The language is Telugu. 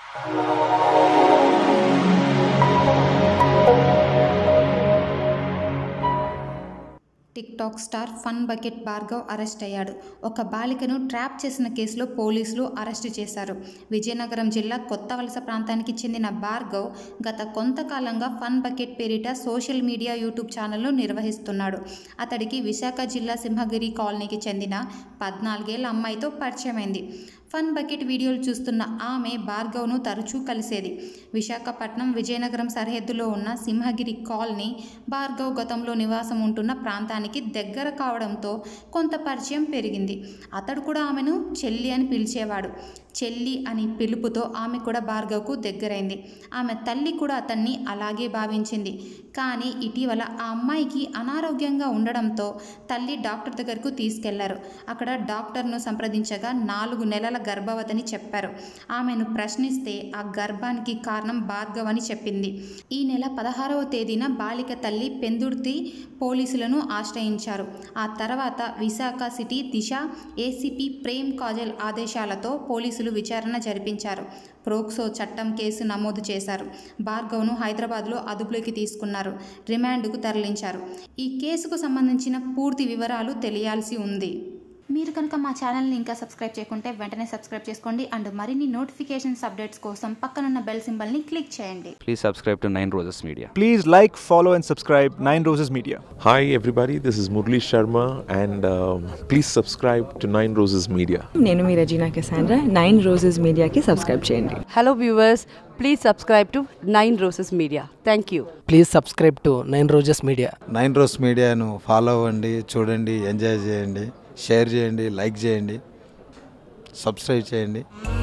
Tick TikTok star fun bucket Bhargav arrest అయ్యాడు ఒక బాలికను ట్రాప్ చేసిన కేసులో పోలీసులు అరెస్టు చేశారు విజయనగరం జిల్లా కొత్త వలస ప్రాంతానికి చెందిన భార్గవ్ గత కొంతకాలంగా ఫన్ బకెట్ పేరిట సోషల్ మీడియా యూట్యూబ్ ఛానల్ను నిర్వహిస్తున్నాడు అతడికి విశాఖ జిల్లా సింహగిరి కాలనీకి చెందిన పద్నాలుగేళ్ల అమ్మాయితో పరిచయమైంది ఫన్ బకెట్ వీడియోలు చూస్తున్న ఆమె భార్గవ్ను తరచూ కలిసేది విశాఖపట్నం విజయనగరం సరిహద్దులో ఉన్న సింహగిరి కాలనీ భార్గవ్ గతంలో నివాసం ఉంటున్న ప్రాంతానికి దగ్గర కావడంతో కొంత పరిచయం పెరిగింది అతడు కూడా ఆమెను చెల్లి అని పిలిచేవాడు చెల్లి అని పిలుపుతో ఆమె కూడా భార్గవ్కు దగ్గరైంది ఆమె తల్లి కూడా అతన్ని అలాగే భావించింది కానీ ఇటీవల ఆ అమ్మాయికి అనారోగ్యంగా ఉండడంతో తల్లి డాక్టర్ దగ్గరకు తీసుకెళ్లారు అక్కడ డాక్టర్ను సంప్రదించగా నాలుగు నెలల గర్భవతిని చెప్పారు ఆమెను ప్రశ్నిస్తే ఆ గర్భానికి కారణం భార్గవ్ అని చెప్పింది ఈ నెల పదహారవ తేదీన బాలిక తల్లి పెందుర్తి పోలీసులను ఆశ్రయించారు ఆ తర్వాత విశాఖ సిటీ దిశ ఏసీపీ ప్రేమ్ కాజల్ ఆదేశాలతో పోలీసులు విచారణ జరిపించారు ప్రోక్సో చట్టం కేసు నమోదు చేశారు భార్గవ్ను హైదరాబాద్లో అదుపులోకి తీసుకున్నారు రిమాండ్కు తరలించారు ఈ కేసుకు సంబంధించిన పూర్తి వివరాలు తెలియాల్సి ఉంది మీరు కనుక మా ఛానల్ని ఇంకా సబ్స్క్రైబ్ చేయకుంటే వెంటనే సబ్స్క్రైబ్ చేసుకోండి అండ్ మరిన్ని నోటిఫికేషన్స్ అప్డేట్స్ కోసం పక్కనున్న బెల్ సింబల్ని క్లిక్ చేయండి Please subscribe to Nine Roses Media. Please like, follow, and subscribe Nine Roses Media. Hi, everybody. This is Murli Sharma, and um, please subscribe to Nine Roses Media. నేను మీ రజీనా కెసాండ్రా నైన్ రోజెస్ మీడియాకి సబ్స్క్రైబ్ చేయండి Hello viewers, please subscribe to Nine Roses Media. Thank you. Please subscribe to nine roses media nine rose మీడియాను ఫాలో అవ్వండి చూడండి ఎంజాయ్ చేయండి షేర్ చేయండి లైక్ చేయండి సబ్స్క్రైబ్ చేయండి